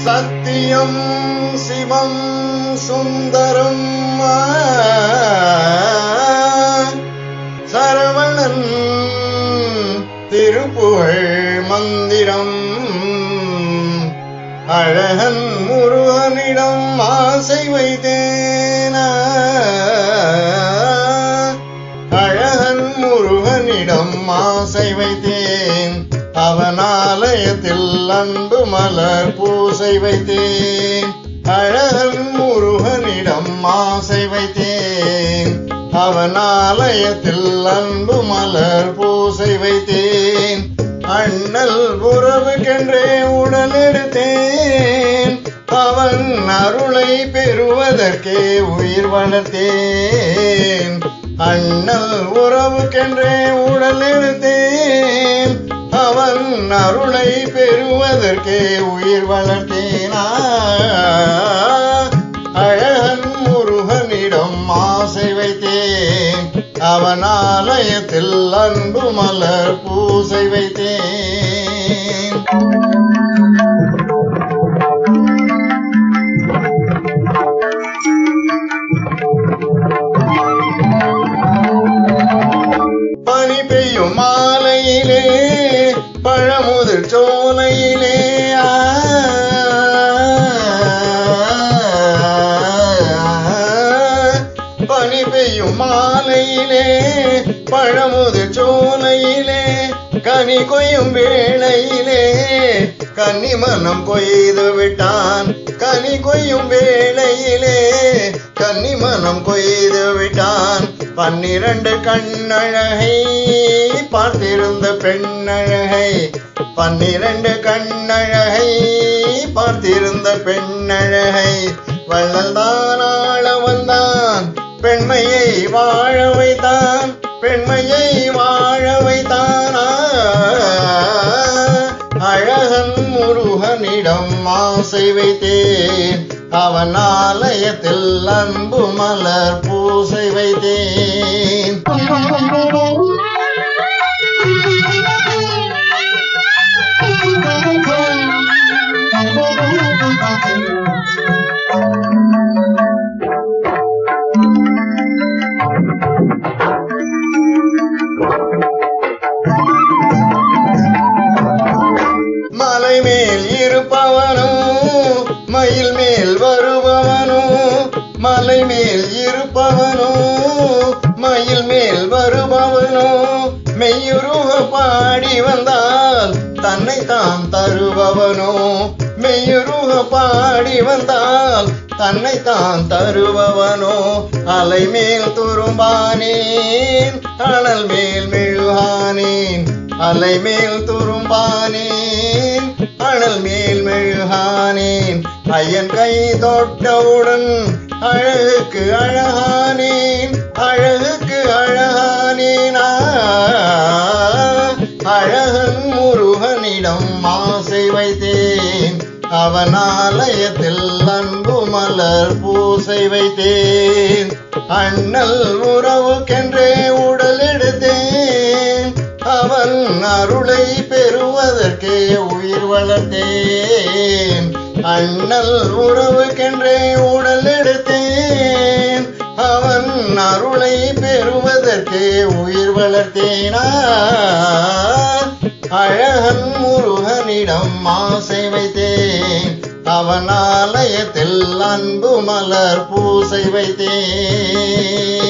சத்தியம் சிவம் சுந்தரம் சரவணன் திருப்புகழ் மந்திரம் அழகன் முருகனிடம் ஆசை வைத்தேன அழகன் முருகனிடம் ஆசை வைத்தேன் அவன் ஆலயத்தில் அன்பு மலர் பூசை வைத்தேன் அழகன் முருகனிடம் ஆசை வைத்தேன் அவன் ஆலயத்தில் அன்பு மலர் பூசை வைத்தேன் அண்ணல் உறவுக்கென்றே உடல் எடுத்தேன் அவன் அருளை பெறுவதற்கே உயிர் வளர்த்தேன் அண்ணல் உறவுக்கென்றே உடல் எடுத்தேன் அவன் அருளை பெறுவதற்கே உயிர் வளர்த்தேனா அழகன் முருகனிடம் ஆசை வைத்தேன் அவன் ஆலயத்தில் அன்பு மலர் பூசை வைத்தேன் பனி பெய்யும் மாலையிலே பழமுதிர் சோலையிலே ஆ, பனி பெய்யும் மாலையிலே பழமுதிர் சோலையிலே கனி கொய்யும் வேளையிலே கன்னி மனம் கொய்து விட்டான் கனி கொய்யும் வேளையிலே கன்னி மனம் கொய்து விட்டான் பன்னிரண்டு கண்ணழகை பார்த்திருந்த பெண்ணழகை பன்னிரண்டு கண்ணழகை பார்த்திருந்த பெண்ணழகை வள்ளல்தான் ஆள வந்தான் பெண்மையை வாழ வைத்தான் பெண்மையை வாழ வைத்தான் அழகன் முருகனிடம் ஆசை வைத்தேன் அவன் ஆலயத்தில் அன்பு மலர் பூசை வைத்தேன் மலை மேல் இருப்பவனோ மயில் மேல் வருபவனோ மலை மேல் இருப்பவனோ மயில் மேல் வருபவனோ மெய்யுருக பாடி வந்தால் தன்னை தான் தருபவனோ மெய்யுருக பாடி வந்தால் தன்னை தான் தருபவனோ அலை மேல் துரும்பானேன் அனல் மேல் மெழுகானேன் அலை மேல் துரும்பானேன் அனல் மேல் மெழுகானேன் ஐயன் கை தொட்டவுடன் அழகுக்கு அழகானேன் அழகுக்கு அழகானேன் ஆ, அழகன் முருகனிடம் ஆசை வைத்தேன் அவன் ஆலயத்தில் அன்பு மலர் பூசை வைத்தேன் அண்ணல் உறவுக்கென்றே உடல் எடுத்தேன் அவன் அருளை பெறுவதற்கே உயிர் வளர்த்தேன் அண்ணல் உறவுக்கென்றே உடல் எடுத்தேன் அவன் அருளை பெறுவதற்கே உயிர் வளர்த்தேனா அழகன் முருகனிடம் ஆசை வைத்தேன் அவன் ஆலயத்தில் அன்பு மலர் பூசை வைத்தேன்